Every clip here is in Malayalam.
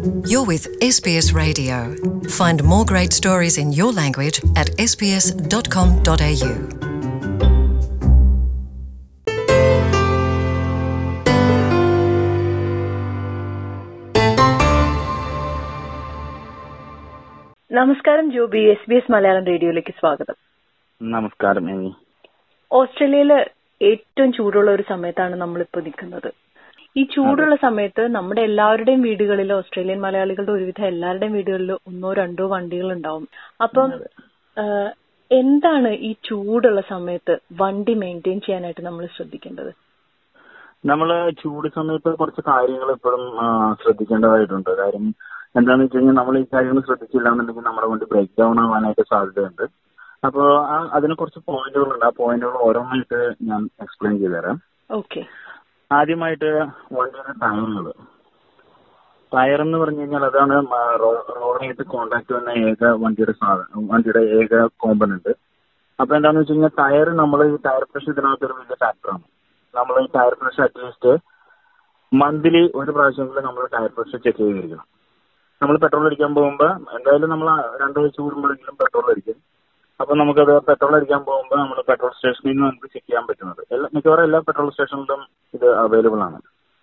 You're with SBS Radio. Find more great stories in your language at sbs.com.au. നമസ്കാരം Joby S B S Malayalam റേഡിയോയിലേക്ക് സ്വാഗതം നമസ്കാരം എനി ഓസ്ട്രേലിയയില് ഏറ്റവും ചൂടുള്ള ഒരു സമയത്താണ് നമ്മളിപ്പോ നിൽക്കുന്നത് ഈ ചൂടുള്ള സമയത്ത് നമ്മുടെ എല്ലാവരുടെയും വീടുകളിൽ ഓസ്ട്രേലിയൻ മലയാളികളുടെ ഒരുവിധം എല്ലാവരുടെയും വീടുകളിൽ ഒന്നോ രണ്ടോ വണ്ടികൾ ഉണ്ടാവും അപ്പം ആഹ്, എന്താണ് ഈ ചൂടുള്ള സമയത്ത് വണ്ടി മെയിൻറ്റെയിൻ ചെയ്യാനായിട്ട് നമ്മൾ ശ്രദ്ധിക്കേണ്ടത് നമ്മള് ചൂട് സമയത്ത് കുറച്ച് കാര്യങ്ങൾ എപ്പോഴും ശ്രദ്ധിക്കേണ്ടതായിട്ടുണ്ട് കാര്യം എന്താണെന്ന് വെച്ച് കഴിഞ്ഞാൽ നമ്മൾ ഈ കാര്യങ്ങൾ ശ്രദ്ധിച്ചില്ല എന്നുണ്ടെങ്കിൽ നമ്മുടെ വണ്ടി ബ്രേക്ക് ഡൗൺ ആവാനായിട്ട് സാധ്യതയുണ്ട് അപ്പോൾ അതിന് കുറച്ച് പോയിന്റുകളുണ്ട് ആ പോയിന്റുകൾ ഓരോന്നായിട്ട് ഞാൻ എക്സ്പ്ലെയിൻ ചെയ്തുതരാം ഓക്കെ ആദ്യമായിട്ട് വണ്ടിയുടെ ടയറുകൾ ടയർ എന്ന് പറഞ്ഞു കഴിഞ്ഞാൽ അതാണ് മ- റോ- റോഡായിട്ട് കോണ്ടാക്ട് വന്ന ഏക വണ്ടിയുടെ സാധനം വണ്ടിയുടെ ഏക കോമ്പനന്റ് അപ്പൊ എന്താന്ന് വെച്ച് കഴിഞ്ഞാൽ ടയർ നമ്മൾ ഈ ടയർ പ്രഷർ ഇതിനകത്ത് ഒരു വലിയ ഫാക്ടറാണ് നമ്മൾ ഈ ടയർ പ്രഷർ അറ്റ്ലീസ്റ്റ് മന്ത്ലി ഒരു പ്രാവശ്യമെങ്കിലും നമ്മൾ ടയർ പ്രഷർ ചെക്ക് ചെയ്തിരിക്കണം നമ്മൾ പെട്രോൾ അടിക്കാൻ പോകുമ്പോൾ എന്തായാലും നമ്മൾ രണ്ടാഴ്ച കൂടുമ്പോഴെങ്കിലും പെട്രോൾ അടിക്കും അപ്പൊ നമുക്കത് പെട്രോൾ അടിക്കാൻ പോകുമ്പോൾ നമ്മൾ പെട്രോൾ സ്റ്റേഷനിൽ നിന്ന് നമുക്ക് ചെക്ക് ചെയ്യാൻ പറ്റുന്നത് എല്ലാ മിക്കവാറും എല്ലാ പെട്രോൾ സ്റ്റേഷനിലും ഇത് അവൈലബിൾ ആണ്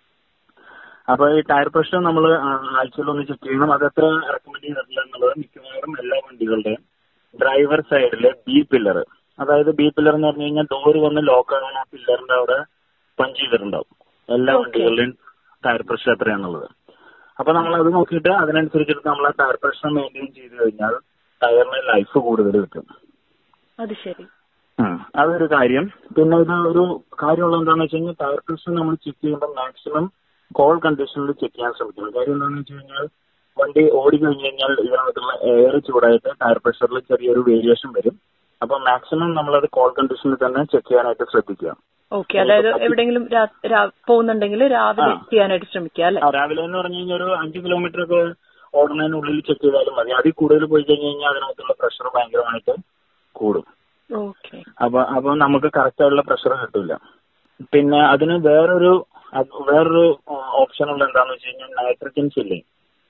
അപ്പൊ ഈ ടയർ പ്രഷർ നമ്മൾ ആഴ്ചയിൽ ഒന്ന് ചെക്ക് ചെയ്യണം അത് എത്ര റെക്കമെൻഡ് ചെയ്തിട്ടില്ല എന്നുള്ളത് മിക്കവാറും എല്ലാ വണ്ടികളുടെയും ഡ്രൈവർ സൈഡില് ബി പില്ലർ അതായത് ബി പില്ലർ എന്ന് പറഞ്ഞു കഴിഞ്ഞാൽ ഡോർ വന്ന് ലോക്ക് ആകാൻ ആ പില്ലറിന്റെ അവിടെ പഞ്ച് ചെയ്തിട്ടുണ്ടാവും എല്ലാ Okay. വണ്ടികളുടെയും ടയർ പ്രഷർ എത്രയാണുള്ളത് അപ്പൊ നമ്മൾ അത് നോക്കിയിട്ട് അതിനനുസരിച്ചിട്ട് നമ്മൾ ആ ടയർ പ്രഷർ മെയിൻറ്റെയിൻ ചെയ്ത് കഴിഞ്ഞാൽ ടയറിന് ലൈഫ് കൂടുതൽ കിട്ടും അത് ശരി ഉം. അതൊരു കാര്യം പിന്നെ ഇത് ഒരു കാര്യമുള്ള എന്താണെന്ന് വെച്ച് കഴിഞ്ഞാൽ ടയർ പ്രഷർ നമ്മൾ ചെക്ക് ചെയ്യുമ്പോൾ മാക്സിമം കോൾ കണ്ടീഷനിൽ ചെക്ക് ചെയ്യാൻ ശ്രമിക്കണം കാര്യം എന്താണെന്ന് വെച്ച് കഴിഞ്ഞാൽ വണ്ടി ഓടി കഴിഞ്ഞ് കഴിഞ്ഞാൽ ഇതിനകത്തുള്ള എയർ ചൂടായിട്ട് ടയർ പ്രഷറിൽ ചെറിയൊരു വേരിയേഷൻ വരും അപ്പൊ മാക്സിമം നമ്മളത് കോൾ കണ്ടീഷനിൽ തന്നെ ചെക്ക് ചെയ്യാനായിട്ട് ശ്രദ്ധിക്കുക ഓക്കെ അതായത് എവിടെയെങ്കിലും രാ- രാ- പോകുന്നുണ്ടെങ്കിൽ രാവിലെ ആ. ചെയ്യാനായിട്ട് ശ്രമിക്കുക അല്ലെ ആ, രാവിലെ എന്ന് പറഞ്ഞു കഴിഞ്ഞാൽ ഒരു അഞ്ച് കിലോമീറ്റർ ഒക്കെ ഓടുന്നതിനുള്ളിൽ ചെക്ക് ചെയ്താലും മതി അതിൽ കൂടുതൽ പോയി കഴിഞ്ഞ് കഴിഞ്ഞാൽ അതിനകത്തുള്ള പ്രഷർ ഭയങ്കരമായിട്ട് കൂടും ഓക്കെ അപ്പൊ അപ്പൊ നമുക്ക് കറക്റ്റ് ആയിട്ടുള്ള പ്രഷർ കിട്ടില്ല പിന്നെ അതിന് വേറൊരു അത് വേറൊരു ഓപ്ഷൻ ഉള്ള എന്താന്ന് വെച്ച് കഴിഞ്ഞാൽ നൈട്രജൻ ഫില്ലിംഗ്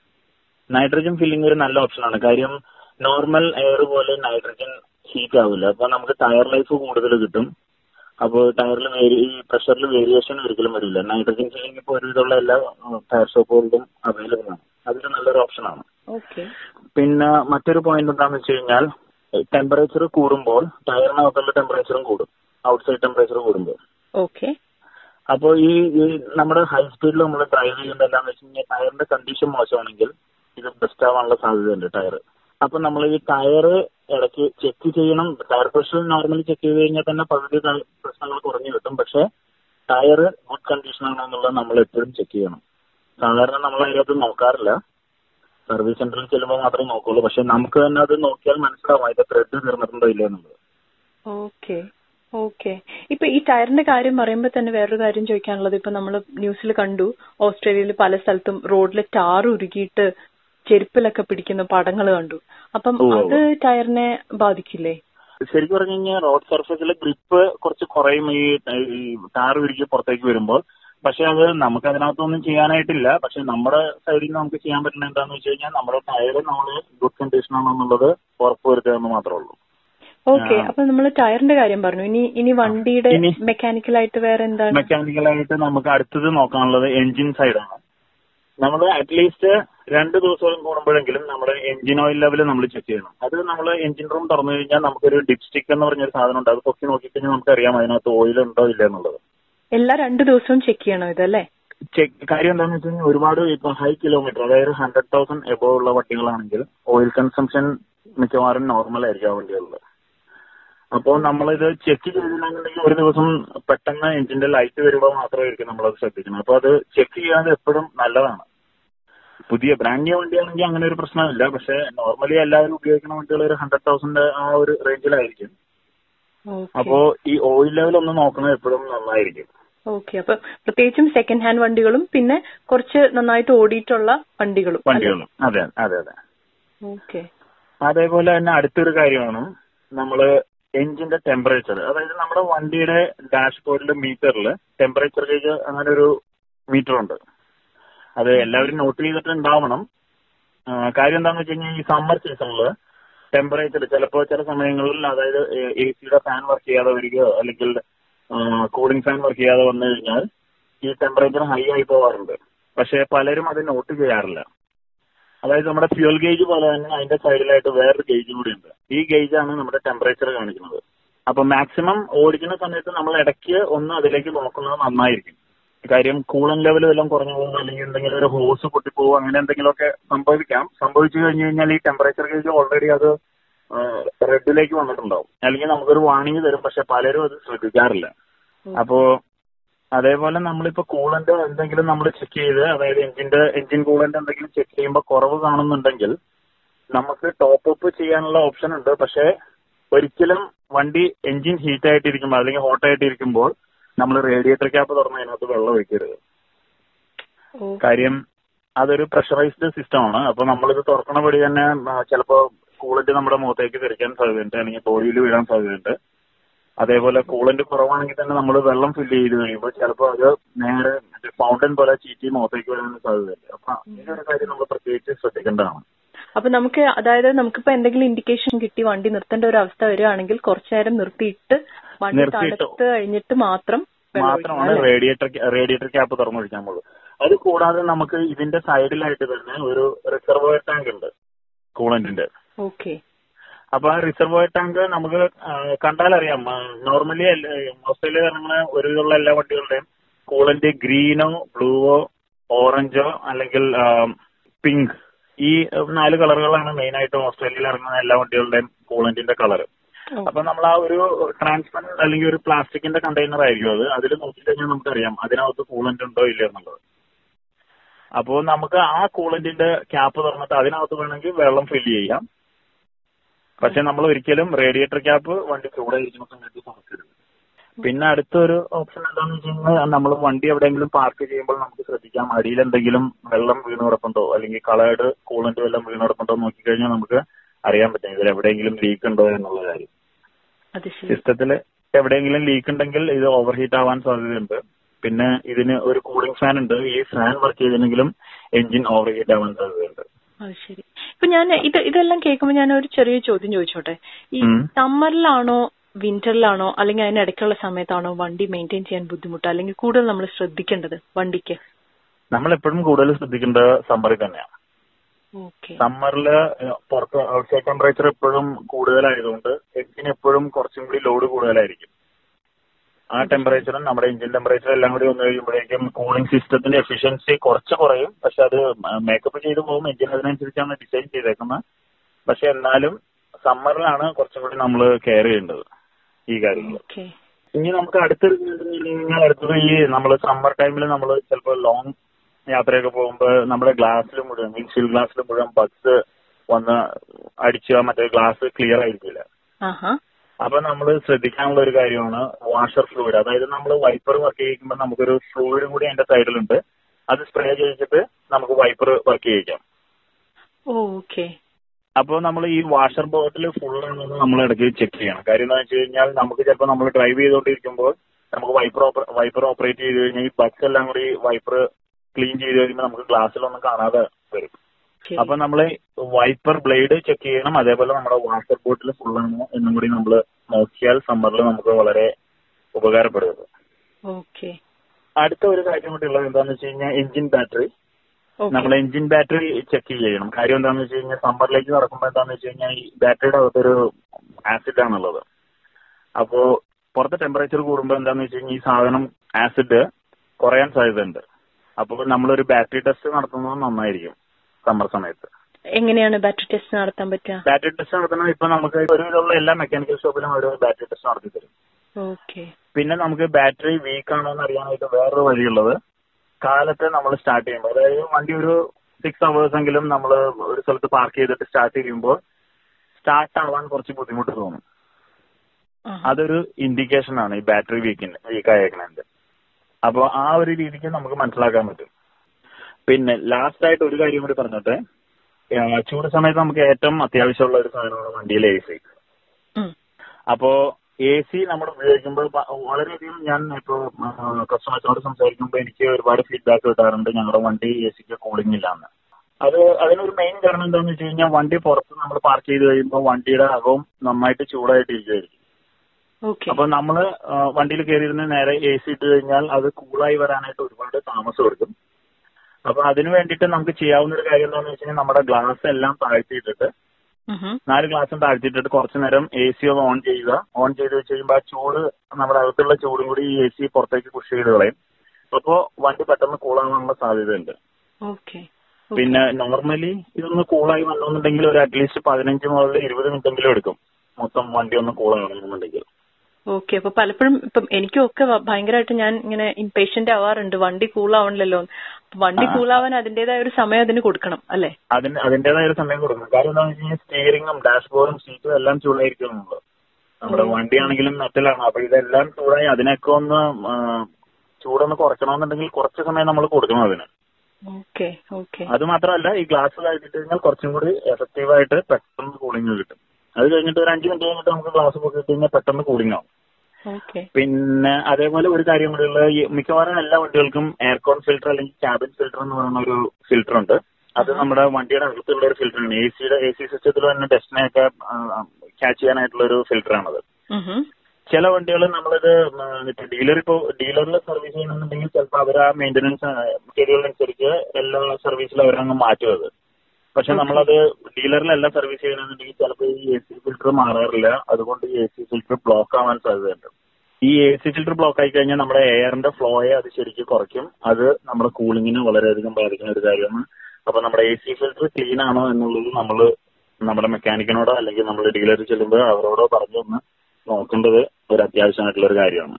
നൈട്രജൻ ഫില്ലിംഗ് ഒരു നല്ല ഓപ്ഷനാണ് കാര്യം നോർമൽ എയർ പോലെ നൈട്രജൻ ഹീറ്റ് ആവില്ല അപ്പൊ നമുക്ക് ടയർ ലൈഫ് കൂടുതൽ കിട്ടും അപ്പോൾ ടയറിൽ ഈ പ്രഷറിൽ വേരിയേഷൻ ഒരിക്കലും വരില്ല നൈട്രജൻ ഫില്ലിംഗ് ഇപ്പോൾ ഒരുവിധമുള്ള എല്ലാ ടയർ ഷോപ്പുകളിലും അവൈലബിൾ ആണ് അതൊരു നല്ലൊരു ഓപ്ഷനാണ് ഓക്കെ പിന്നെ മറ്റൊരു പോയിന്റ് എന്താണെന്ന് വെച്ച് കഴിഞ്ഞാൽ ടെമ്പറേച്ചർ കൂടുമ്പോൾ ടയറിനകത്തുള്ള ടെമ്പറേച്ചറും കൂടും ഔട്ട്സൈഡ് ടെമ്പറേച്ചർ കൂടുമ്പോൾ ഓക്കെ അപ്പോൾ ഈ ഈ നമ്മുടെ ഹൈ സ്പീഡിൽ നമ്മൾ ഡ്രൈവ് ചെയ്യുമ്പോൾ എന്താണെന്ന് വെച്ച് കഴിഞ്ഞാൽ ടയറിന്റെ കണ്ടീഷൻ മോശമാണെങ്കിൽ ഇത് ബെസ്റ്റ് ആവാനുള്ള സാധ്യതയുണ്ട് ടയർ അപ്പൊ നമ്മൾ ഈ ടയർ ഇടയ്ക്ക് ചെക്ക് ചെയ്യണം ടയർ പ്രഷർ നോർമലി ചെക്ക് ചെയ്ത് കഴിഞ്ഞാൽ തന്നെ പകുതി ടയ- പ്രശ്നങ്ങൾ കുറഞ്ഞു കിട്ടും പക്ഷെ ടയർ ഗുഡ് കണ്ടീഷൻ ആണോ എന്നുള്ളത് നമ്മൾ എപ്പോഴും ചെക്ക് ചെയ്യണം സാധാരണ നമ്മൾ അതിനകത്ത് നോക്കാറില്ല സർവീസ് സെന്ററിൽ ചെല്ലുമ്പോൾ മാത്രമേ നോക്കുള്ളൂ പക്ഷെ നമുക്ക് തന്നെ അത് നോക്കിയാൽ മനസ്സിലാവും അതിന്റെ ത്രെഡ് തീർന്നിട്ടുണ്ടോ ഇല്ലയോ എന്നുള്ളത് ഓക്കെ ഓക്കെ ഇപ്പൊ ഈ ടയറിന്റെ കാര്യം പറയുമ്പോൾ തന്നെ വേറൊരു കാര്യം ചോദിക്കാനുള്ളത് ഇപ്പൊ നമ്മൾ ന്യൂസിൽ കണ്ടു ഓസ്ട്രേലിയയിൽ പല സ്ഥലത്തും റോഡിൽ ടാർ ഉരുകിയിട്ട് ചെരുപ്പിലൊക്കെ പിടിക്കുന്ന പടങ്ങൾ കണ്ടു അപ്പം ഉവ്വ് അത് ടയറിനെ ബാധിക്കില്ലേ ശരിക്കും പറഞ്ഞു കഴിഞ്ഞാൽ റോഡ് സർഫസിലെ ഗ്രിപ്പ് കുറച്ച് കുറയും ഈ ഈ ടാർ ഉരുക്കി പുറത്തേക്ക് വരുമ്പോൾ പക്ഷെ അത് നമുക്ക് അതിനകത്തൊന്നും ചെയ്യാനായിട്ടില്ല പക്ഷെ നമ്മുടെ സൈഡിൽ നിന്ന് നമുക്ക് ചെയ്യാൻ പറ്റുന്ന എന്താണെന്ന് വെച്ച് കഴിഞ്ഞാൽ നമ്മുടെ ടയർ നമ്മൾ ഗുഡ് കണ്ടീഷൻ ആണോ എന്നുള്ളത് ഉറപ്പുവരുത്തുക എന്ന് മാത്രമേ ഉള്ളൂ ഓക്കെ ആ. അപ്പൊ നമ്മൾ ടയറിന്റെ കാര്യം പറഞ്ഞു ഇനി ഇനി വണ്ടിയുടെ ഇനി- മെക്കാനിക്കലായിട്ട് വേറെ എന്താണ് മെക്കാനിക്കലായിട്ട് നമുക്ക് അടുത്തത് നോക്കാനുള്ളത് എഞ്ചിൻ സൈഡാണ് നമ്മൾ അറ്റ്ലീസ്റ്റ് രണ്ട് ദിവസം കൂടുമ്പോഴെങ്കിലും നമ്മുടെ എഞ്ചിൻ ഓയിൽ ലെവൽ നമ്മൾ ചെക്ക് ചെയ്യണം അത് നമ്മൾ എഞ്ചിൻ റൂം തുറന്നു കഴിഞ്ഞാൽ നമുക്കൊരു ഡിപ്സ്റ്റിക് എന്ന് പറഞ്ഞൊരു സാധനം ഉണ്ട് അത് പൊക്കി നോക്കിക്കഴിഞ്ഞാൽ നമുക്കറിയാം അതിനകത്ത് ഓയിൽ ഉണ്ടോ ഇല്ല എന്നുള്ളത് എല്ലാ രണ്ടു ദിവസവും ചെക്ക് ചെയ്യണം ഇതല്ലേ ചെക്ക് കാര്യം എന്താണെന്ന് വെച്ച് കഴിഞ്ഞാൽ ഒരുപാട് ഇപ്പൊ ഹൈ കിലോമീറ്റർ അതായത് ഹൺഡ്രഡ് തൗസൻഡ് എബോവ് ഉള്ള വണ്ടികളാണെങ്കിൽ ഓയിൽ കൺസംഷൻ മിക്കവാറും നോർമൽ ആയിരിക്കും ആ വണ്ടികളിൽ അപ്പോൾ നമ്മളിത് ചെക്ക് ചെയ്തില്ലാന്നുണ്ടെങ്കിൽ ഒരു ദിവസം പെട്ടെന്ന് എഞ്ചിന്റെ ലൈറ്റ് വരുമ്പോൾ മാത്രമായിരിക്കും നമ്മളത് ശ്രദ്ധിക്കണം അപ്പോൾ അത് ചെക്ക് ചെയ്യാതെ എപ്പോഴും നല്ലതാണ് പുതിയ ബ്രാൻഡ് ന്യൂ വണ്ടിയാണെങ്കിൽ അങ്ങനെ ഒരു പ്രശ്നമില്ല പക്ഷെ നോർമലി എല്ലാവരും ഉപയോഗിക്കുന്ന വണ്ടികൾ ഒരു ഹൺഡ്രഡ് തൗസൻഡ് ആ ഒരു റേഞ്ചിലായിരിക്കും അപ്പോ ഈ ഓയിൽ ലെവൽ ഒന്ന് നോക്കുന്നത് എപ്പോഴും നന്നായിരിക്കും ഓക്കെ അപ്പൊ പ്രത്യേകിച്ചും സെക്കൻഡ് ഹാൻഡ് വണ്ടികളും പിന്നെ കുറച്ച് നന്നായിട്ട് ഓടിയിട്ടുള്ള വണ്ടികളും വണ്ടികളും അതെ അതെ അതെ ഓക്കെ അതേപോലെ തന്നെ അടുത്തൊരു കാര്യമാണ് നമ്മള് എഞ്ചിന്റെ ടെമ്പറേച്ചർ അതായത് നമ്മുടെ വണ്ടിയുടെ ഡാഷ്ബോർഡിലെ മീറ്ററിൽ ടെമ്പറേച്ചർ ഗേജ് അങ്ങനെ ഒരു മീറ്റർ ഉണ്ട് അത് എല്ലാവരും നോട്ട് ചെയ്തിട്ടുണ്ടാവണം ആ, കാര്യം എന്താണെന്ന് വെച്ച് കഴിഞ്ഞാൽ ഈ സമ്മർ സീസണിൽ ടെമ്പറേച്ചർ ചിലപ്പോൾ ചില സമയങ്ങളിൽ അതായത് എ സിയുടെ ഫാൻ വർക്ക് ചെയ്യാതെ വരികയോ അല്ലെങ്കിൽ കൂളിംഗ് ഫാൻ വർക്ക് ചെയ്യാതെ വന്നു കഴിഞ്ഞാൽ ഈ ടെമ്പറേച്ചർ ഹൈ ആയി പോവാറുണ്ട് പക്ഷെ പലരും അത് നോട്ട് ചെയ്യാറില്ല അതായത് നമ്മുടെ ഫ്യൂൽ ഗേജ് പോലെ തന്നെ അതിന്റെ സൈഡിലായിട്ട് വേറൊരു ഗേജ് കൂടി ഉണ്ട് ഈ ഗേജ് ആണ് നമ്മുടെ ടെമ്പറേച്ചർ കാണിക്കുന്നത് അപ്പൊ മാക്സിമം ഓടിക്കുന്ന സമയത്ത് നമ്മൾ ഇടയ്ക്ക് ഒന്ന് അതിലേക്ക് നോക്കുന്നത് നന്നായിരിക്കും കാര്യം കൂളൻ ലെവൽ വല്ലതും കുറഞ്ഞു പോകും അല്ലെങ്കിൽ എന്തെങ്കിലും ഒരു ഹോസ് പൊട്ടിപ്പോകും അങ്ങനെ എന്തെങ്കിലുമൊക്കെ സംഭവിക്കാം സംഭവിച്ചു കഴിഞ്ഞു കഴിഞ്ഞാൽ ഈ ടെമ്പറേച്ചർ ഗേജ് ഓൾറെഡി അത് റെഡിലേക്ക് വന്നിട്ടുണ്ടാവും അല്ലെങ്കിൽ നമുക്കൊരു വാർണിംഗ് തരും പക്ഷെ പലരും അത് ശ്രദ്ധിക്കാറില്ല അപ്പോ അതേപോലെ നമ്മളിപ്പോ കൂളന്റ് എന്തെങ്കിലും നമ്മൾ ചെക്ക് ചെയ്ത് അതായത് എഞ്ചിന്റെ എഞ്ചിൻ കൂളന്റ് എന്തെങ്കിലും ചെക്ക് ചെയ്യുമ്പോൾ കുറവ് കാണുന്നുണ്ടെങ്കിൽ നമുക്ക് ടോപ്പ് അപ്പ് ചെയ്യാനുള്ള ഓപ്ഷൻ ഉണ്ട് പക്ഷെ ഒരിക്കലും വണ്ടി എഞ്ചിൻ ഹീറ്റ് ആയിട്ടിരിക്കുമ്പോൾ അല്ലെങ്കിൽ ഹോട്ട് ആയിട്ടിരിക്കുമ്പോൾ നമ്മൾ റേഡിയേറ്റർ ക്യാപ്പ് തുറന്ന് അതിനകത്ത് വെള്ളം ഒഴിക്കരുത് ഓ കാര്യം അതൊരു പ്രഷറൈസ്ഡ് സിസ്റ്റം ആണ് അപ്പൊ നമ്മളിത് തുറക്കണപടി തന്നെ ആ, ചിലപ്പോ കൂളന്റ് നമ്മുടെ മുഖത്തേക്ക് തെറിക്കാൻ സാധ്യതയുണ്ട് അല്ലെങ്കിൽ ബോഡിയിൽ വീഴാൻ സാധ്യതയുണ്ട് അതേപോലെ കൂളന്റ് കുറവാണെങ്കിൽ തന്നെ നമ്മൾ വെള്ളം ഫില്ല് ചെയ്ത് കഴിയുമ്പോൾ ചിലപ്പോൾ അത് നേരെ ഫൗണ്ടൻ പോലെ ചീറ്റി മുഖത്തേക്ക് വരാൻ സാധ്യതയുണ്ട് അപ്പൊ ഈ ഒരു കാര്യം നമ്മൾ പ്രത്യേകിച്ച് ശ്രദ്ധിക്കേണ്ടതാണ് അപ്പൊ നമുക്ക് അതായത് നമുക്കിപ്പോ എന്തെങ്കിലും ഇൻഡിക്കേഷൻ കിട്ടി വണ്ടി നിർത്തേണ്ട ഒരു അവസ്ഥ വരികയാണെങ്കിൽ കുറച്ചു നേരം നിർത്തിയിട്ട് വണ്ടി നിർത്തിയിട്ട് തണുത്ത് കഴിഞ്ഞിട്ട് മാത്രം വെള്ളം ഒഴിക്കണം, മാത്രമാണ് അല്ലേ? റേഡിയേറ്റർ റേഡിയേറ്റർ ക്യാപ്പ് തുറന്നൊഴിക്കാൻ പോകുള്ളൂ അത് കൂടാതെ നമുക്ക് ഇതിന്റെ സൈഡിലായിട്ട് തന്നെ ഒരു റിസർവോയർ ടാങ്ക് ഉണ്ട് കൂളന്റിന്റെ ഓക്കെ അപ്പൊ ആ റിസർവോയർ ടാങ്ക് നമുക്ക് ആ, കണ്ടാലറിയാം നോർമലി ഓസ്ട്രേലിയ ഇറങ്ങുന്ന ഒരുവിധമുള്ള എല്ലാ വണ്ടികളുടെയും കൂളന്റ് ഗ്രീനോ ബ്ലൂവോ ഓറഞ്ചോ അല്ലെങ്കിൽ പിങ്ക് ഈ നാല് കളറുകളാണ് മെയിൻ ആയിട്ട് ഓസ്ട്രേലിയയിൽ ഇറങ്ങുന്ന എല്ലാ വണ്ടികളുടെയും കൂളന്റിന്റെ കളർ അപ്പൊ നമ്മൾ ആ ഒരു ട്രാൻസ്പെറന്റ് അല്ലെങ്കിൽ ഒരു പ്ലാസ്റ്റിക്കിന്റെ കണ്ടെയ്നർ ആയിരിക്കും അത് അതിൽ നോക്കിക്കഴിഞ്ഞാൽ നമുക്കറിയാം അതിനകത്ത് കൂളന്റ് ഉണ്ടോ ഇല്ലയോ എന്നുള്ളത് അപ്പോൾ നമുക്ക് ആ കൂളന്റിന്റെ ക്യാപ്പ് തുറന്നിട്ട് അതിനകത്ത് വേണമെങ്കിൽ വെള്ളം ഫില്ല് ചെയ്യാം പക്ഷെ നമ്മൾ ഒരിക്കലും റേഡിയേറ്റർ ക്യാപ്പ് വണ്ടി ചൂടായിരിക്കുന്ന സമയത്ത് തുറക്കരുത് പിന്നെ അടുത്തൊരു ഓപ്ഷൻ എന്താണെന്ന് വെച്ച് കഴിഞ്ഞാൽ നമ്മൾ വണ്ടി എവിടെയെങ്കിലും പാർക്ക് ചെയ്യുമ്പോൾ നമുക്ക് ശ്രദ്ധിക്കാം അടിയിൽ എന്തെങ്കിലും വെള്ളം വീണ് കിടപ്പുണ്ടോ അല്ലെങ്കിൽ കളേർഡ് കൂളന്റ് വല്ലതും വീണ് കിടപ്പുണ്ടോ എന്ന് നോക്കിക്കഴിഞ്ഞാൽ നമുക്ക് അറിയാൻ പറ്റും ഇതിൽ എവിടെയെങ്കിലും ലീക്ക് ഉണ്ടോ എന്നുള്ള കാര്യം അത് ശരി സിസ്റ്റത്തിൽ എവിടെയെങ്കിലും ലീക്ക് ഉണ്ടെങ്കിൽ ഇത് ഓവർ ഹീറ്റ് ആവാൻ സാധ്യതയുണ്ട് പിന്നെ ഇതിന് ഒരു കൂളിംഗ് ഫാൻ ഉണ്ട് ഈ ഫാൻ വർക്ക് ചെയ്തില്ലെങ്കിലും എഞ്ചിൻ ഓവർ ഹീറ്റ് ആവാൻ സാധ്യതയുണ്ട് അത് ശരി ഇപ്പൊ ഞാൻ ഇത് ഇതെല്ലാം കേൾക്കുമ്പോൾ ഞാൻ ഒരു ചെറിയ ചോദ്യം ചോദിച്ചോട്ടെ ഈ ഉം. സമ്മറിലാണോ വിന്ററിലാണോ അല്ലെങ്കിൽ അതിനിടയ്ക്കുള്ള സമയത്താണോ വണ്ടി മെയിൻറ്റെയിൻ ചെയ്യാൻ ബുദ്ധിമുട്ട് അല്ലെങ്കിൽ കൂടുതൽ നമ്മൾ ശ്രദ്ധിക്കേണ്ടത് വണ്ടിക്ക് നമ്മൾ എപ്പോഴും കൂടുതൽ ശ്രദ്ധിക്കേണ്ടത് സമ്മറിൽ തന്നെയാണ് ഓക്കെ സമ്മറിൽ പുറത്ത് ഔട്ട്സൈഡ് ടെമ്പറേച്ചർ എപ്പോഴും കൂടുതലായതുകൊണ്ട് എഞ്ചിന് എപ്പോഴും കുറച്ചും കൂടി ലോഡ് കൂടുതലായിരിക്കും ആ ടെമ്പറേച്ചറും നമ്മുടെ എഞ്ചിൻ ടെമ്പറേച്ചർ എല്ലാം കൂടി വന്നു കഴിയുമ്പോഴേക്കും കൂളിംഗ് സിസ്റ്റത്തിന്റെ എഫിഷ്യൻസി കുറച്ച് കുറയും പക്ഷെ അത് മേക്കപ്പ് ചെയ്ത് പോകും എഞ്ചിൻ അതിനനുസരിച്ചാണ് ഡിസൈൻ ചെയ്തേക്കുന്നത് പക്ഷെ എന്നാലും സമ്മറിലാണ് കുറച്ചും കൂടി നമ്മൾ കെയർ ചെയ്യേണ്ടത് ഈ കാര്യങ്ങൾ ഓക്കെ ഇനി നമുക്ക് അടുത്തൊരു കഴിഞ്ഞാൽ അടുത്തത് ഈ നമ്മൾ സമ്മർ ടൈമിൽ നമ്മൾ ചിലപ്പോൾ ലോങ് യാത്രയൊക്കെ പോകുമ്പോൾ നമ്മുടെ ഗ്ലാസ്സിൽ മുഴുവൻ വിൻഷീൽഡ് ഗ്ലാസ്സിൽ മുഴുവൻ ബഗ്സ് വന്ന് അടിച്ച മറ്റേ ഗ്ലാസ് ക്ലിയർ ആയിരിക്കില്ല ആഹാ അപ്പൊ നമ്മൾ ശ്രദ്ധിക്കാനുള്ള ഒരു കാര്യമാണ് വാഷർ ഫ്ലൂയിഡ് അതായത് നമ്മൾ വൈപ്പർ വർക്ക് ചെയ്യിക്കുമ്പോൾ നമുക്കൊരു ഫ്ലൂയിഡും കൂടി അതിന്റെ സൈഡിലുണ്ട് അത് സ്പ്രേ ചെയ്യിച്ചിട്ട് നമുക്ക് വൈപ്പർ വർക്ക് ചെയ്യിക്കാം ഓക്കെ അപ്പോൾ നമ്മൾ ഈ വാഷർ ബോട്ടിൽ ഫുൾ ആണെന്ന് നമ്മൾ ഇടയ്ക്ക് ചെക്ക് ചെയ്യണം കാര്യം എന്താ വെച്ച് കഴിഞ്ഞാൽ നമുക്ക് ചിലപ്പോൾ നമ്മൾ ഡ്രൈവ് ചെയ്തുകൊണ്ടിരിക്കുമ്പോൾ നമുക്ക് വൈപ്പർ വൈപ്പർ ഓപ്പറേറ്റ് ചെയ്ത് കഴിഞ്ഞാൽ ഈ ബഗ്സ് എല്ലാം കൂടി വൈപ്പർ ക്ലീൻ ചെയ്ത് കഴിയുമ്പോൾ നമുക്ക് ഗ്ലാസ്സിലൊന്നും കാണാതെ വരും അപ്പൊ നമ്മൾ വൈപ്പർ ബ്ലേഡ് ചെക്ക് ചെയ്യണം അതേപോലെ നമ്മുടെ വാഷർ ബോട്ടിൽ ഫുൾ ആണോ എന്നും കൂടി നമ്മൾ നോക്കിയാൽ സമ്മറിൽ നമുക്ക് വളരെ ഉപകാരപ്പെടുന്നത് ഓക്കെ അടുത്ത ഒരു കാര്യം കൂടി ഉള്ളത് എന്താണെന്ന് വെച്ച് കഴിഞ്ഞാൽ എഞ്ചിൻ ബാറ്ററി നമ്മൾ എഞ്ചിൻ ബാറ്ററി ചെക്ക് ചെയ്യണം കാര്യം എന്താണെന്ന് വെച്ച് കഴിഞ്ഞാൽ സമ്മറിലേക്ക് നടക്കുമ്പോൾ എന്താണെന്ന് വെച്ച് കഴിഞ്ഞാൽ ഈ ബാറ്ററിയുടെ അകത്തൊരു ആസിഡ് ആണുള്ളത് അപ്പോ പുറത്തെ ടെമ്പറേച്ചർ കൂടുമ്പോൾ എന്താണെന്ന് വെച്ച് കഴിഞ്ഞാൽ ഈ സാധനം ആസിഡ് കുറയാൻ സാധ്യതയുണ്ട് അപ്പോൾ നമ്മളൊരു ബാറ്ററി ടെസ്റ്റ് നടത്തുന്നത് നന്നായിരിക്കും സമ്മർ സമയത്ത് എങ്ങനെയാണ് ബാറ്ററി ടെസ്റ്റ് നടത്താൻ പറ്റുക ബാറ്ററി ടെസ്റ്റ് നടത്തുന്നത് ഇപ്പൊ നമുക്ക് ഒരുവിധമുള്ള എല്ലാ മെക്കാനിക്കൽ ഷോപ്പിലും ഒരു ബാറ്ററി ടെസ്റ്റ് നടത്തി തരും ഓക്കെ പിന്നെ നമുക്ക് ബാറ്ററി വീക്ക് ആണോ എന്ന് അറിയാനായിട്ട് വേറൊരു വഴിയുള്ളത് കാലത്ത് നമ്മൾ സ്റ്റാർട്ട് ചെയ്യുമ്പോൾ അതായത് വണ്ടി ഒരു സിക്സ് അവേഴ്സ് എങ്കിലും നമ്മൾ ഒരു സ്ഥലത്ത് പാർക്ക് ചെയ്തിട്ട് സ്റ്റാർട്ട് ചെയ്യുമ്പോൾ സ്റ്റാർട്ട് ആവാൻ കുറച്ച് ബുദ്ധിമുട്ട് തോന്നും അതൊരു ഇൻഡിക്കേഷൻ ആണ് ഈ ബാറ്ററി വീക്കിന് വീക്ക് ആയേക്കണതിന്റെ അപ്പോൾ ആ ഒരു രീതിക്ക് നമുക്ക് മനസ്സിലാക്കാൻ പറ്റും പിന്നെ ലാസ്റ്റ് ആയിട്ട് ഒരു കാര്യം കൂടി പറഞ്ഞിട്ട് ആ, ചൂട് സമയത്ത് നമുക്ക് ഏറ്റവും അത്യാവശ്യമുള്ള ഒരു സാധനമാണ് വണ്ടിയിലെ എ സി അപ്പോ എ സി നമ്മൾ ഉപയോഗിക്കുമ്പോൾ വ- വളരെയധികം ഞാൻ ഇപ്പോൾ കസ്റ്റമേഴ്സിനോട് സംസാരിക്കുമ്പോൾ എനിക്ക് ഒരുപാട് ഫീഡ്ബാക്ക് കിട്ടാറുണ്ട് ഞങ്ങളുടെ വണ്ടി എ സിക്ക് കൂളിംഗ് ഇല്ലാന്ന് അത് അതിനൊരു മെയിൻ കാരണം എന്താണെന്ന് വെച്ച് കഴിഞ്ഞാൽ വണ്ടി പുറത്ത് നമ്മൾ പാർക്ക് ചെയ്ത് കഴിയുമ്പോൾ വണ്ടിയുടെ അകവും നന്നായിട്ട് ചൂടായിട്ട് ഇരിക്കുമായിരിക്കും ഓക്കെ അപ്പൊ നമ്മള് ആ, വണ്ടിയിൽ കയറിയിരുന്ന് നേരെ എ സി ഇട്ട് കഴിഞ്ഞാൽ അത് കൂളായി വരാനായിട്ട് ഒരുപാട് താമസം എടുക്കും അപ്പൊ അതിന് വേണ്ടിയിട്ട് നമുക്ക് ചെയ്യാവുന്ന ഒരു കാര്യം എന്താണെന്ന് വെച്ച് കഴിഞ്ഞാൽ നമ്മുടെ ഗ്ലാസ് എല്ലാം താഴ്ത്തിയിട്ടിട്ട് നാല് ഗ്ലാസും താഴ്ത്തിയിട്ടിട്ട് കുറച്ചു നേരം എ സി ഒന്ന് ഓൺ ചെയ്യുക ഓൺ ചെയ്ത് വെച്ച് കഴിയുമ്പോൾ ആ ചൂട് നമ്മുടെ അകത്തുള്ള ചൂടും കൂടി ഈ എ സി പുറത്തേക്ക് പുഷ് ചെയ്ത് കളയും അപ്പോൾ വണ്ടി പെട്ടെന്ന് കൂളാകാനുള്ള സാധ്യതയുണ്ട് ഓക്കെ പിന്നെ നോർമലി ഇതൊന്ന് കൂളായി വന്നുണ്ടെങ്കിൽ ഒരു അറ്റ്ലീസ്റ്റ് പതിനഞ്ച് മുതൽ ഇരുപത് മിനിറ്റ് എങ്കിലും എടുക്കും മൊത്തം വണ്ടി ഒന്ന് കൂളാകണമെന്നുണ്ടെങ്കിൽ ഓക്കെ അപ്പൊ പലപ്പോഴും ഇപ്പം എനിക്കും ഒക്കെ വ- ഭയങ്കരമായിട്ട് ഞാൻ ഇങ്ങനെ ഇംപേഷ്യന്റ് ആവാറുണ്ട് വണ്ടി കൂളാവണല്ലോ വണ്ടി ആ. കൂളാവാൻ അതിന്റേതായ ഒരു സമയം അതിന് കൊടുക്കണം അല്ലെ അതിന് അതിന്റേതായ ഒരു സമയം കൊടുക്കണം കാര്യം എന്താണെന്ന് വെച്ച് കഴിഞ്ഞാൽ സ്റ്റിയറിംഗും ഡാഷ്ബോർഡും സീറ്റും എല്ലാം ചൂടായിരിക്കുന്നുള്ളൂ നമ്മുടെ വണ്ടിയാണെങ്കിലും മെറ്റലാണ് അപ്പൊ ഇതെല്ലാം ചൂടായി അതിനൊക്കെ ഒന്ന് ആ, ചൂടൊന്ന് കുറയ്ക്കണമെന്നുണ്ടെങ്കിൽ കുറച്ച് സമയം നമ്മൾ കൊടുക്കണം അതിന് ഓക്കെ ഓക്കെ അത് മാത്രമല്ല ഈ ഗ്ലാസ് കഴിഞ്ഞിട്ട് കഴിഞ്ഞാൽ കുറച്ചും കൂടി എഫക്റ്റീവായിട്ട് പെട്ടെന്ന് കൂളിംഗ് കിട്ടും അത് കഴിഞ്ഞിട്ട് ഒരു അഞ്ച് മിനിറ്റ് കഴിഞ്ഞിട്ട് നമുക്ക് ഗ്ലാസ് പൊക്കിട്ട് കഴിഞ്ഞാൽ പെട്ടെന്ന് കൂളിംഗ് ആവും ഓക്കെ പിന്നെ അതേപോലെ ഒരു കാര്യം കൂടി ഉള്ളത് ഈ മിക്കവാറും എല്ലാ വണ്ടികൾക്കും എയർകോൺ ഫിൽറ്റർ അല്ലെങ്കിൽ ക്യാബിൻ ഫിൽറ്റർ എന്ന് പറയുന്ന ഒരു ഫിൽറ്റർ ഉണ്ട് അത് നമ്മുടെ വണ്ടിയുടെ അകത്തുള്ള ഒരു ഫിൽറ്ററാണ് എ സിയുടെ എ സി സിസ്റ്റത്തിൽ തന്നെ ഡസ്റ്റിനെയൊക്കെ ക്യാച്ച് ചെയ്യാനായിട്ടുള്ള ഒരു ഫിൽറ്ററാണത് ചില വണ്ടികൾ നമ്മളിത് ഡീലർ ഇപ്പോൾ ഡീലറിൽ സർവീസ് ചെയ്യണമെന്നുണ്ടെങ്കിൽ ചിലപ്പോൾ അവർ ആ മെയിൻ്റനൻസ് ഷെഡ്യൂളിനനുസരിച്ച് എല്ലാ സർവീസിലും അവരങ്ങ് മാറ്റും അത് പക്ഷെ നമ്മളത് ഡീലറിലല്ല സർവീസ് ചെയ്യണമെന്നുണ്ടെങ്കിൽ ചിലപ്പോൾ ഈ എ സി ഫിൽറ്റർ മാറാറില്ല അതുകൊണ്ട് ഈ എ സി ഫിൽറ്റർ ബ്ലോക്ക് ആവാൻ സാധ്യതയുണ്ട് ഈ എ സി ഫിൽറ്റർ ബ്ലോക്ക് ആയി കഴിഞ്ഞാൽ നമ്മുടെ എയറിന്റെ ഫ്ലോയെ അത് ശരിക്കും കുറയ്ക്കും അത് നമ്മുടെ കൂളിങ്ങിന് വളരെയധികം ബാധിക്കുന്ന ഒരു കാര്യമാണ് അപ്പൊ നമ്മുടെ എ സി ഫിൽറ്റർ ക്ലീൻ ആണോ എന്നുള്ളത് നമ്മൾ നമ്മുടെ മെക്കാനിക്കിനോടോ അല്ലെങ്കിൽ നമ്മൾ ഡീലറിൽ ചെല്ലുമ്പോൾ അവരോടോ പറഞ്ഞൊന്ന് നോക്കേണ്ടത് ഒരു അത്യാവശ്യമായിട്ടുള്ള ഒരു കാര്യമാണ്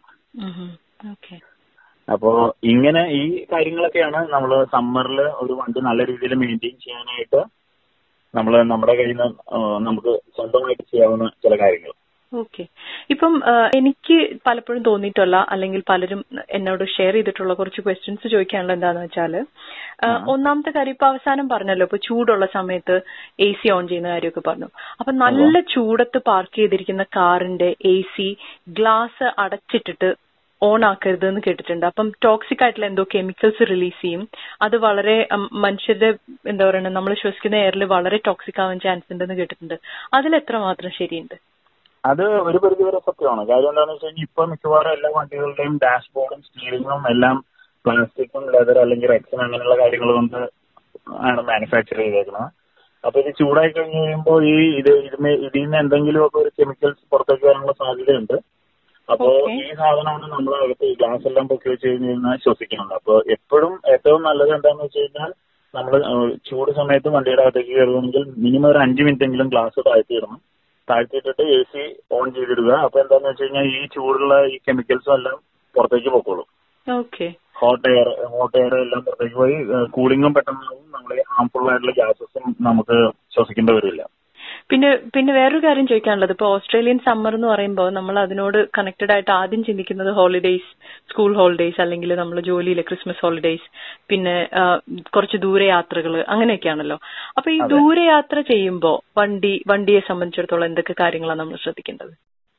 ഓക്കെ അപ്പോ ഇങ്ങനെ ഈ കാര്യങ്ങളൊക്കെയാണ് നമ്മൾ സമ്മറിൽ ഒരു വണ്ടി നല്ല രീതിയിൽ മെയിൻറ്റെയിൻ ചെയ്യാനായിട്ട് നമ്മൾ നമ്മുടെ കയ്യിൽ നിന്ന് നമുക്ക് സ്വന്തമായിട്ട് ചെയ്യാവുന്ന ചില കാര്യങ്ങൾ ഓക്കെ ഇപ്പം ആ, എനിക്ക് പലപ്പോഴും തോന്നിയിട്ടുള്ള അല്ലെങ്കിൽ പലരും എന്നോട് ഷെയർ ചെയ്തിട്ടുള്ള കുറച്ച് ക്വസ്റ്റ്യൻസ് ചോദിക്കാനുള്ള എന്താന്ന് വെച്ചാല് ആ, ഒന്നാമത്തെ കാര്യം ഇപ്പൊ അവസാനം പറഞ്ഞല്ലോ ഇപ്പൊ ചൂടുള്ള സമയത്ത് എ സി ഓൺ ചെയ്യുന്ന കാര്യമൊക്കെ പറഞ്ഞു അപ്പൊ നല്ല ചൂടത്ത് പാർക്ക് ചെയ്തിരിക്കുന്ന കാറിന്റെ എ സി ഗ്ലാസ് അടച്ചിട്ടിട്ട് ഓൺ ആക്കരുത് എന്ന് കേട്ടിട്ടുണ്ട് അപ്പം ടോക്സിക് ആയിട്ടുള്ള എന്തോ കെമിക്കൽസ് റിലീസ് ചെയ്യും അത് വളരെ ഉം, മനുഷ്യരുടെ എന്താ പറയുക നമ്മൾ ശ്വസിക്കുന്ന എയറിൽ വളരെ ടോക്സിക് ആവാൻ ചാൻസ് ഉണ്ടെന്ന് കേട്ടിട്ടുണ്ട് അതിൽ എത്രമാത്രം ശരിയുണ്ട് അത് ഒരു പരിധിവരെ സത്യമാണ് കാര്യം എന്താണെന്ന് വെച്ച് കഴിഞ്ഞാൽ ഇപ്പൊ മിക്കവാറും എല്ലാ വണ്ടികളുടെയും ഡാഷ്ബോർഡും സ്റ്റീറിംഗും എല്ലാം പ്ലാസ്റ്റിക്കും ലെതർ അല്ലെങ്കിൽ റെക്സിൻ അങ്ങനെയുള്ള കാര്യങ്ങൾ കൊണ്ട് ആണ് മാനുഫാക്ചർ ചെയ്തേക്കുന്നത് അപ്പൊ ഇത് ചൂടായി കഴിഞ്ഞ് കഴിയുമ്പോൾ ഈ ഇത് ഇതിന് ഇതിൽ നിന്ന് എന്തെങ്കിലും ഒക്കെ ഒരു കെമിക്കൽസ് പുറത്തേക്ക് വരാനുള്ള സാധ്യതയുണ്ട് അപ്പോ Okay. ഈ സാധനമാണ് നമ്മൾ അകത്ത് ഈ ഗ്ലാസ് എല്ലാം പൊക്കി വെച്ച് കഴിഞ്ഞ് കഴിഞ്ഞാൽ ശ്വസിക്കുന്നത് അപ്പൊ എപ്പോഴും ഏറ്റവും നല്ലത് എന്താണെന്ന് വെച്ച് കഴിഞ്ഞാൽ നമ്മൾ ചൂട് സമയത്ത് വണ്ടിയുടെ അകത്തേക്ക് കയറുകയാണെങ്കിൽ മിനിമം ഒരു അഞ്ച് മിനിറ്റ് എങ്കിലും ഗ്ലാസ് താഴ്ത്തിയിടണം താഴ്ത്തിയിട്ടിട്ട് എ സി ഓൺ ചെയ്തിടുക അപ്പൊ എന്താന്ന് വെച്ച് കഴിഞ്ഞാൽ ഈ ചൂടുള്ള ഈ കെമിക്കൽസും എല്ലാം പുറത്തേക്ക് പൊക്കോളും okay hot air hot air എല്ലാം പുറത്തേക്ക് പോയി കൂളിംഗും പെട്ടെന്നാവും നമ്മുടെ ഹാംഫുൾ ആയിട്ടുള്ള ഗ്യാസസും നമുക്ക് ശ്വസിക്കേണ്ടി വരില്ല പിന്നെ പിന്നെ വേറൊരു കാര്യം ചോദിക്കാനുള്ളത് ഇപ്പൊ ഓസ്ട്രേലിയൻ സമ്മർ എന്ന് പറയുമ്പോൾ നമ്മൾ അതിനോട് കണക്റ്റഡ് ആയിട്ട് ആദ്യം ചിന്തിക്കുന്നത് ഹോളിഡേയ്സ് സ്കൂൾ ഹോളിഡേയ്സ് അല്ലെങ്കിൽ നമ്മൾ ജോലിയിലെ ക്രിസ്മസ് ഹോളിഡേയ്സ് പിന്നെ ആ, കുറച്ച് ദൂരെ യാത്രകൾ അങ്ങനെയൊക്കെയാണല്ലോ അപ്പൊ ഈ അതെ. ദൂരയാത്ര ചെയ്യുമ്പോൾ വണ്ടി വണ്ടിയെ സംബന്ധിച്ചിടത്തോളം എന്തൊക്കെ കാര്യങ്ങളാണ് നമ്മൾ ശ്രദ്ധിക്കേണ്ടത്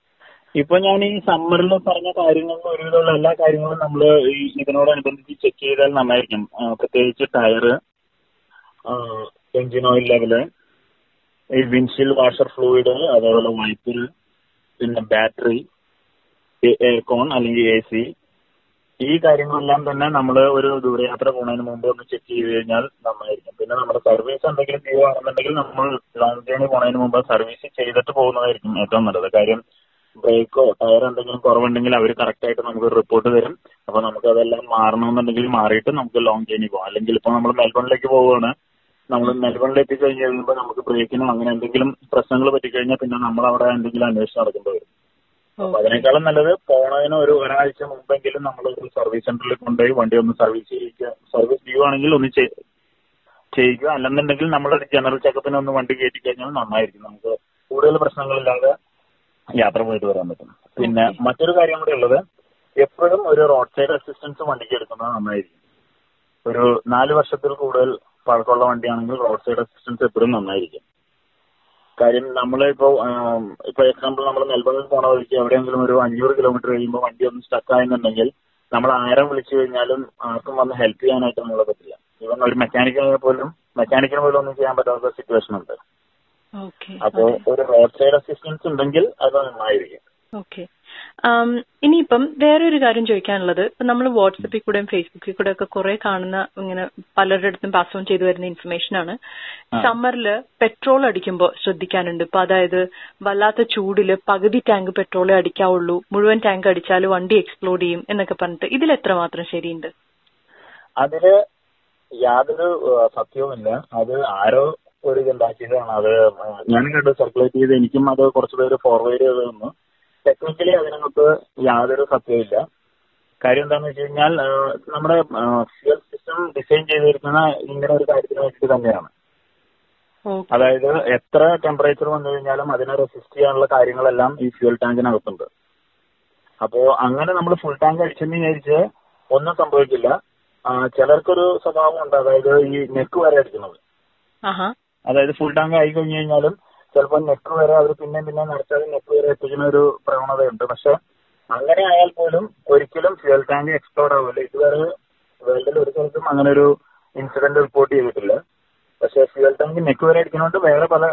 ഇപ്പൊ ഞാൻ ഈ സമ്മറിൽ പറഞ്ഞ കാര്യങ്ങളിൽ ഒരുവിധമുള്ള എല്ലാ കാര്യങ്ങളും നമ്മൾ ഈ ഇതിനോടനുബന്ധിച്ച് ചെക്ക് ചെയ്താൽ നന്നായിരിക്കും ആ, പ്രത്യേകിച്ച് ടയറ് എഞ്ചിൻ ഓയിൽ ലെവല് ഈ വിൻഷീൽ വാഷർ ഫ്ലൂയിഡ് അതേപോലെ വൈപ്പിൽ പിന്നെ ബാറ്ററി എയർകോൺ അല്ലെങ്കിൽ എ സി ഈ കാര്യങ്ങളെല്ലാം തന്നെ നമ്മൾ ഒരു ദൂരയാത്ര പോകുന്നതിന് മുമ്പ് ഒന്ന് ചെക്ക് ചെയ്ത് കഴിഞ്ഞാൽ നന്നായിരിക്കും പിന്നെ നമ്മുടെ സർവീസ് എന്തെങ്കിലും ചെയ്യുകയാണെന്നുണ്ടെങ്കിൽ നമ്മൾ ലോങ് ജേണി പോകുന്നതിന് മുമ്പ് സർവീസ് ചെയ്തിട്ട് പോകുന്നതായിരിക്കും ഏറ്റവും നല്ലത് കാര്യം ബ്രേക്കോ ടയർ എന്തെങ്കിലും കുറവുണ്ടെങ്കിൽ അവർ കറക്റ്റ് ആയിട്ട് നമുക്ക് റിപ്പോർട്ട് തരും അപ്പൊ നമുക്ക് അതെല്ലാം മാറണമെന്നുണ്ടെങ്കിൽ മാറിയിട്ട് നമുക്ക് ലോങ് ജേണി പോകാം അല്ലെങ്കിൽ ഇപ്പൊ നമ്മൾ മെൽബണിലേക്ക് പോവുകയാണ് നമ്മൾ മെൽബണിൽ എത്തിക്കഴിഞ്ഞ് കഴിയുമ്പോൾ നമുക്ക് ബ്രേക്കിനോ അങ്ങനെ എന്തെങ്കിലും പ്രശ്നങ്ങൾ പറ്റിക്കഴിഞ്ഞാൽ പിന്നെ നമ്മൾ അവിടെ എന്തെങ്കിലും അന്വേഷണം നടക്കേണ്ടി വരും അപ്പൊ അതിനേക്കാളും നല്ലത് പോണതിന് ഒരു ഒരാഴ്ച മുമ്പെങ്കിലും നമ്മൾ ഒരു സർവീസ് സെന്ററിൽ കൊണ്ടുപോയി വണ്ടി ഒന്ന് സർവീസ് ചെയ്യിക്കുക സർവീസ് ചെയ്യുവാണെങ്കിൽ ഒന്ന് ചെയ്- ചെയ്യുക അല്ലെന്നുണ്ടെങ്കിൽ നമ്മളൊരു ജനറൽ ചെക്കപ്പിന് ഒന്ന് വണ്ടി കയറ്റി കഴിഞ്ഞാൽ നന്നായിരിക്കും നമുക്ക് കൂടുതൽ പ്രശ്നങ്ങളില്ലാതെ യാത്ര പോയിട്ട് വരാൻ പറ്റും പിന്നെ Okay. മറ്റൊരു കാര്യം കൂടി ഉള്ളത് എപ്പോഴും ഒരു റോഡ് സൈഡ് അസിസ്റ്റൻസ് വണ്ടിക്ക് എടുക്കുന്നത് നന്നായിരിക്കും ഒരു നാല് വർഷത്തിൽ കൂടുതൽ പഴക്കമുള്ള വണ്ടിയാണെങ്കിൽ റോഡ് സൈഡ് അസിസ്റ്റൻസ് എപ്പോഴും നന്നായിരിക്കും കാര്യം നമ്മളിപ്പോ ആം, ഇപ്പൊ എക്സാമ്പിൾ നമ്മൾ മെൽബണിൽ പോണ വഴിക്ക് എവിടെയെങ്കിലും ഒരു അഞ്ഞൂറ് കിലോമീറ്റർ കഴിയുമ്പോൾ വണ്ടി ഒന്ന് സ്റ്റക്ക് ആയെന്നുണ്ടെങ്കിൽ നമ്മൾ ആരം വിളിച്ചു കഴിഞ്ഞാലും ആർക്കും വന്ന് ഹെൽപ്പ് ചെയ്യാനായിട്ട് നമ്മളെ പറ്റില്ല ഇവൻ ഒരു മെക്കാനിക് ആയാൽ പോലും മെക്കാനിക്കിന് പോലും ഒന്നും ചെയ്യാൻ പറ്റാത്ത സിറ്റുവേഷൻ ഉണ്ട് ഓക്കെ അപ്പോൾ ഒരു റോഡ് സൈഡ് അസിസ്റ്റൻസ് ഉണ്ടെങ്കിൽ അത് നന്നായിരിക്കും ഓക്കെ ഇനിയിപ്പം വേറൊരു കാര്യം ചോദിക്കാനുള്ളത് ഇപ്പം നമ്മൾ വാട്സപ്പിൽ കൂടെയും ഫേസ്ബുക്കിൽ കൂടെ ഒക്കെ കുറെ കാണുന്ന ഇങ്ങനെ പലരുടെ അടുത്തും പാസ് ഓൺ ചെയ്തു വരുന്ന ഇൻഫർമേഷൻ ആണ് സമ്മറിൽ പെട്രോൾ അടിക്കുമ്പോൾ ശ്രദ്ധിക്കാനുണ്ട് ഇപ്പൊ അതായത് വല്ലാത്ത ചൂടില് പകുതി ടാങ്ക് പെട്രോളേ അടിക്കാവുള്ളൂ മുഴുവൻ ടാങ്ക് അടിച്ചാൽ വണ്ടി എക്സ്പ്ലോഡ് ചെയ്യും എന്നൊക്കെ പറഞ്ഞിട്ട് ഇതിൽ എത്രമാത്രം ശരിയുണ്ട് അതില് യാതൊരു ആ, സത്യവുമില്ല അത് ആരോ ഒരു ഇതുണ്ടാക്കിയതാണ് അത് ആ, ഞാനും കണ്ടു സർക്കുലേറ്റ് ചെയ്ത് എനിക്കും അത് കുറച്ച് പേര് ഫോർവേഡ് ചെയ്ത് തന്നു ടെക്നിക്കലി അതിനകത്ത് യാതൊരു സത്യമില്ല കാര്യം എന്താണെന്ന് വെച്ച് കഴിഞ്ഞാൽ ആ, നമ്മുടെ ഫ്യൂൽ സിസ്റ്റം ഡിസൈൻ ചെയ്തിരിക്കുന്ന ഇങ്ങനെ ഒരു കാര്യത്തിന് വേണ്ടിയിട്ട് തന്നെയാണ് ഓക്കെ അതായത് എത്ര ടെമ്പറേച്ചർ വന്നു കഴിഞ്ഞാലും അതിനെ റെസിസ്റ്റ് ചെയ്യാനുള്ള കാര്യങ്ങളെല്ലാം ഈ ഫ്യൂൽ ടാങ്കിനകത്തുണ്ട് അപ്പോ അങ്ങനെ നമ്മൾ ഫുൾ ടാങ്ക് അടിച്ചെന്ന് വിചാരിച്ച് ഒന്നും സംഭവിക്കില്ല ആ, ചിലർക്കൊരു സ്വഭാവം ഉണ്ട് അതായത് ഈ നെക്ക് വരെ അടിക്കുന്നത് ആഹാ അതായത് ഫുൾ ടാങ്ക് ആയി കഴിഞ്ഞു കഴിഞ്ഞാലും ചിലപ്പോൾ നെക്ക് വരെ അവർ പിന്നെ പിന്നെ നടത്താതെ നെക്ക് വരെ എത്തിക്കുന്ന ഒരു പ്രവണതയുണ്ട് പക്ഷെ അങ്ങനെ ആയാൽ പോലും ഒരിക്കലും ഫ്യൂൽ ടാങ്ക് എക്സ്പ്ലോഡ് ആവില്ല ഇതുവരെ വേൾഡിൽ ഒരു സ്ഥലത്തും അങ്ങനെ ഒരു ഇൻസിഡന്റ് റിപ്പോർട്ട് ചെയ്തിട്ടില്ല പക്ഷെ ഫ്യൂൽ ടാങ്ക് നെക്ക് വരെ അടിക്കുന്നതുകൊണ്ട് വേറെ പല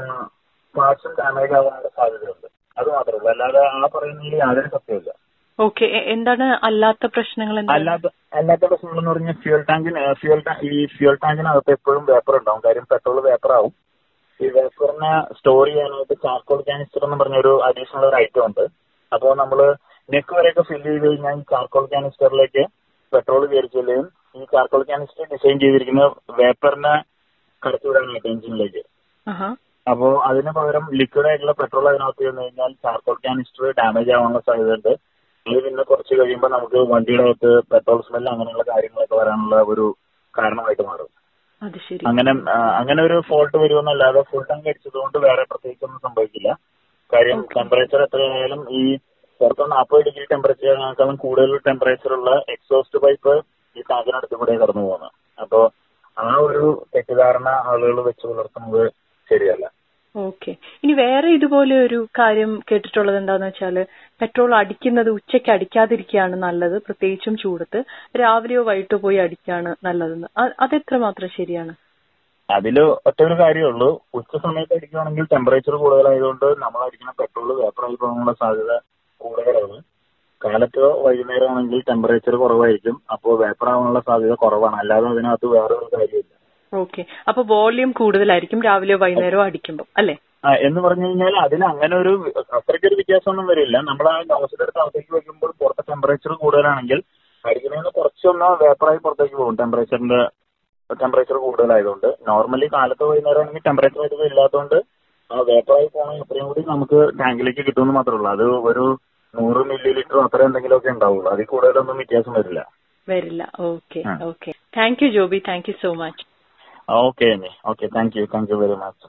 പാർട്സും ഡാമേജ് ആവാനുള്ള സാധ്യതയുണ്ട് അത് മാത്രമല്ല അല്ലാതെ ആ പറയുന്നതിൽ യാതൊരു സത്യമില്ല ഓക്കെ എന്താണ് അല്ലാത്ത പ്രശ്നങ്ങൾ എന്താണ് അല്ലാത്ത അല്ലാത്ത പ്രശ്നങ്ങൾ എന്ന് പറഞ്ഞാൽ ഫ്യൂൽ ടാങ്കിന് ഫ്യൂൽ ടാങ്ക് ഈ ഫ്യൂൽ ടാങ്കിനകത്ത് എപ്പോഴും വേപ്പർ ഉണ്ടാവും കാര്യം പെട്രോൾ വേപ്പർ ആവും ഈ വേപ്പറിനെ സ്റ്റോർ ചെയ്യാനായിട്ട് ചാർക്കോൾ കാനിസ്റ്റർ എന്ന് പറഞ്ഞ ഒരു അഡീഷണൽ ഒരു ഐറ്റം ഉണ്ട് അപ്പോൾ നമ്മൾ നെക്ക് വരെയൊക്കെ ഫില്ല് ചെയ്ത് കഴിഞ്ഞാൽ ഈ ചാർക്കോൾ കാനിസ്റ്ററിലേക്ക് പെട്രോൾ കയറി ചെല്ലുകയും ഈ ചാർക്കോൾ കാനിസ്റ്റർ ഡിസൈൻ ചെയ്തിരിക്കുന്ന വേപ്പറിനെ കടത്തിവിടാനായിട്ട് എഞ്ചിനിലേക്ക് ആഹാ അപ്പോൾ അതിന് പകരം ലിക്വിഡ് ആയിട്ടുള്ള പെട്രോൾ അതിനകത്ത് ചെന്ന് കഴിഞ്ഞാൽ ചാർക്കോൾ കാനിസ്റ്റർ ഡാമേജ് ആവാനുള്ള സാധ്യതയുണ്ട് അത് പിന്നെ കുറച്ച് കഴിയുമ്പോൾ നമുക്ക് വണ്ടിയുടെ അകത്ത് പെട്രോൾ സ്മെൽ അങ്ങനെയുള്ള കാര്യങ്ങളൊക്കെ വരാനുള്ള ഒരു കാരണമായിട്ട് മാറും അത് ശരി അങ്ങനെ ആ, അങ്ങനെ ഒരു ഫോൾട്ട് വരുമെന്നല്ലാതെ ഫുൾ ടാങ്ക് അടിച്ചതുകൊണ്ട് വേറെ പ്രത്യേകിച്ചൊന്നും സംഭവിക്കില്ല കാര്യം ടെമ്പറേച്ചർ എത്രയായാലും ഈ പുറത്ത് നാൽപ്പത് ഡിഗ്രി ടെമ്പറേച്ചറിനേക്കാളും കൂടുതൽ ടെമ്പറേച്ചർ ഉള്ള എക്സോസ്റ്റ് പൈപ്പ് ഈ ടാങ്കിനടുത്ത് കൂടെ കടന്നു പോകുന്നത് അപ്പോൾ ആ ഒരു തെറ്റിദ്ധാരണ ആളുകൾ വെച്ച് പുലർത്തുന്നത് ശരിയല്ല ഓക്കെ ഇനി വേറെ ഇതുപോലെ ഒരു കാര്യം കേട്ടിട്ടുള്ളത് എന്താന്ന് വെച്ചാല് പെട്രോൾ അടിക്കുന്നത് ഉച്ചയ്ക്ക് അടിക്കാതിരിക്കുകയാണ് നല്ലത് പ്രത്യേകിച്ചും ചൂടത്ത് രാവിലെയോ വൈകിട്ടോ പോയി അടിക്കാണ് നല്ലതെന്ന് അ- അതെത്ര മാത്രം ശരിയാണ് അതില് ഒറ്റ ഒരു കാര്യമുള്ളൂ ഉച്ച സമയത്ത് അടിക്കുകയാണെങ്കിൽ ടെമ്പറേച്ചർ കൂടുതലായതുകൊണ്ട് നമ്മൾ അടിക്കുന്ന പെട്രോൾ വേപ്പറായി പോകാനുള്ള സാധ്യത കൂടുതലാണ് കാലത്തോ വൈകുന്നേരം ആണെങ്കിൽ ടെമ്പറേച്ചർ കുറവായിരിക്കും അപ്പോൾ വേപ്പറാവാനുള്ള സാധ്യത കുറവാണ് അല്ലാതെ അതിനകത്ത് വേറെ ഒരു കാര്യമില്ല ഓക്കെ അപ്പൊ വോള്യൂം കൂടുതലായിരിക്കും രാവിലെയോ വൈകുന്നേരമോ അടിക്കുമ്പോൾ അല്ലേ ആ, എന്ന് പറഞ്ഞു കഴിഞ്ഞാൽ അതിന് അങ്ങനെ ഒരു അത്രയ്ക്കൊരു വ്യത്യാസമൊന്നും വരില്ല നമ്മൾ ആ നോസിലെടുത്ത് അകത്തേക്ക് വെക്കുമ്പോൾ പുറത്തെ ടെമ്പറേച്ചർ കൂടുതലാണെങ്കിൽ അടിക്കുന്നതിന് കുറച്ചൊന്ന് വേപ്പറായി പുറത്തേക്ക് പോകും ടെമ്പറേച്ചറിന്റെ ടെമ്പറേച്ചർ കൂടുതലായതുകൊണ്ട് നോർമലി കാലത്ത് വൈകുന്നേരം ആണെങ്കിൽ ടെമ്പറേച്ചർ അധികം ഇല്ലാത്തതുകൊണ്ട് ആ വേപ്പറായി പോകണമെങ്കിൽ അത്രയും കൂടി നമുക്ക് ടാങ്കിലേക്ക് കിട്ടുമെന്ന് മാത്രമേ ഉള്ളൂ അത് ഒരു നൂറ് മില്ലി ലിറ്റർ അത്ര എന്തെങ്കിലുമൊക്കെ ഉണ്ടാവുള്ളൂ അതിൽ കൂടുതലൊന്നും വ്യത്യാസം വരില്ല വരില്ല ഓക്കെ ആ. Okay thank you Joby thank you so much okay okay thank you thank you very much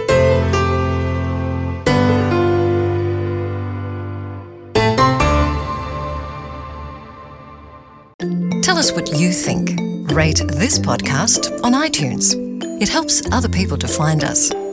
Tell us what you think. Rate this podcast on iTunes. It helps other people to find us.